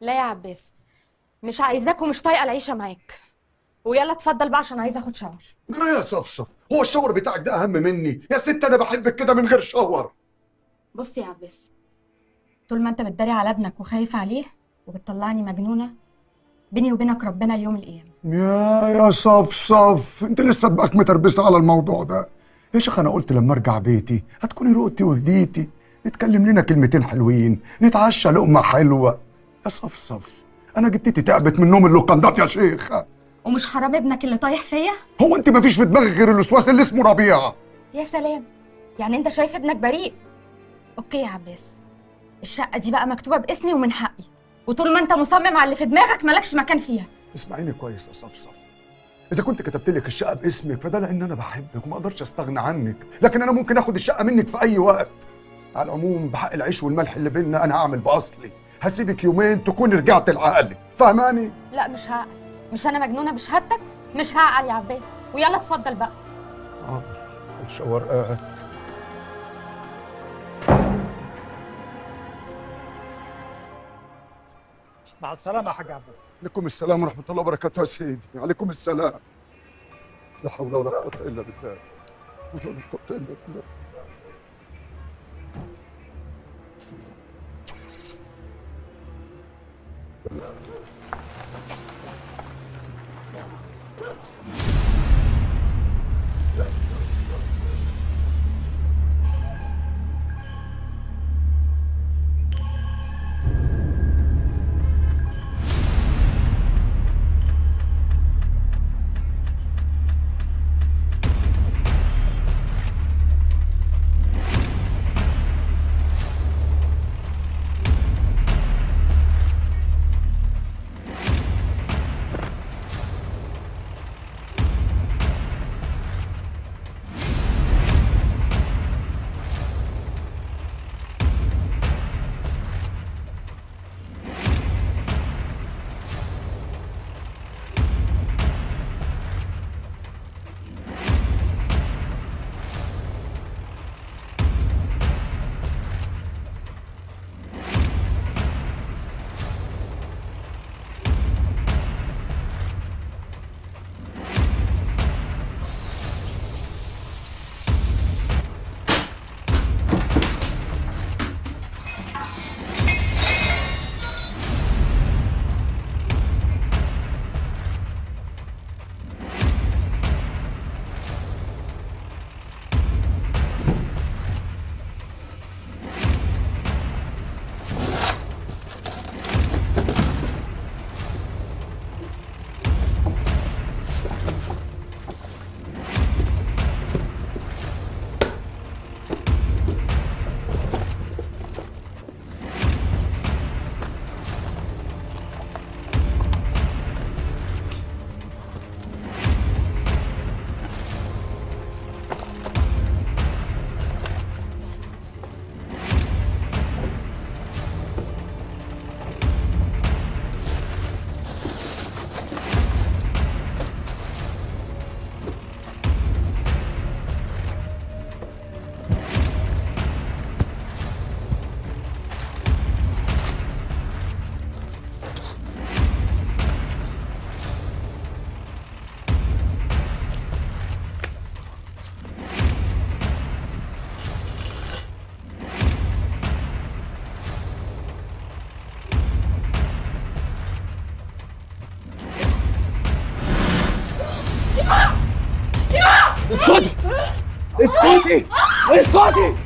لا يا عباس مش عايزاك ومش طايقه العيشه معاك ويلا اتفضل بقى عشان عايزه اخد شاور جرى يا صفصف هو الشاور بتاعك ده اهم مني يا ست انا بحبك كده من غير شاور بص يا عباس طول ما انت بتداري على ابنك وخايف عليه وبتطلعني مجنونه بيني وبينك ربنا اليوم القيامه يا يا صفصف انت لسه دماغك متربسه على الموضوع ده يا شيخ انا قلت لما ارجع بيتي هتكوني رقتي وهديتي نتكلم لنا كلمتين حلوين نتعشى لقمه حلوه يا صفصف انا جبتتي تعبت من نوم اللوكندات يا شيخ ومش حرام ابنك اللي طايح فيا هو انت مفيش في دماغك غير الوسواس اللي اسمه ربيع يا سلام يعني انت شايف ابنك بريء اوكي يا عباس الشقه دي بقى مكتوبه باسمي ومن حقي وطول ما انت مصمم على اللي في دماغك مالكش مكان فيها اسمعيني كويس يا صفصف اذا كنت كتبت لك الشقه باسمك فده لان انا بحبك وما اقدرش استغنى عنك لكن انا ممكن اخد الشقه منك في اي وقت على العموم بحق العيش والملح اللي بينا انا هعمل باصلي هسيبك يومين تكون رجعت لعقلك فهماني لا مش هعقل مش انا مجنونه بشهادتك مش هعقل يا عباس ويلا اتفضل بقى اه الشاور قاعد مع السلامة يا حاج عباس عليكم السلام ورحمه الله وبركاته يا سيدي عليكم السلام لا حول ولا قوه الا بالله لا حول ولا قوه الا بالله اسكتي اسكتي اسكتي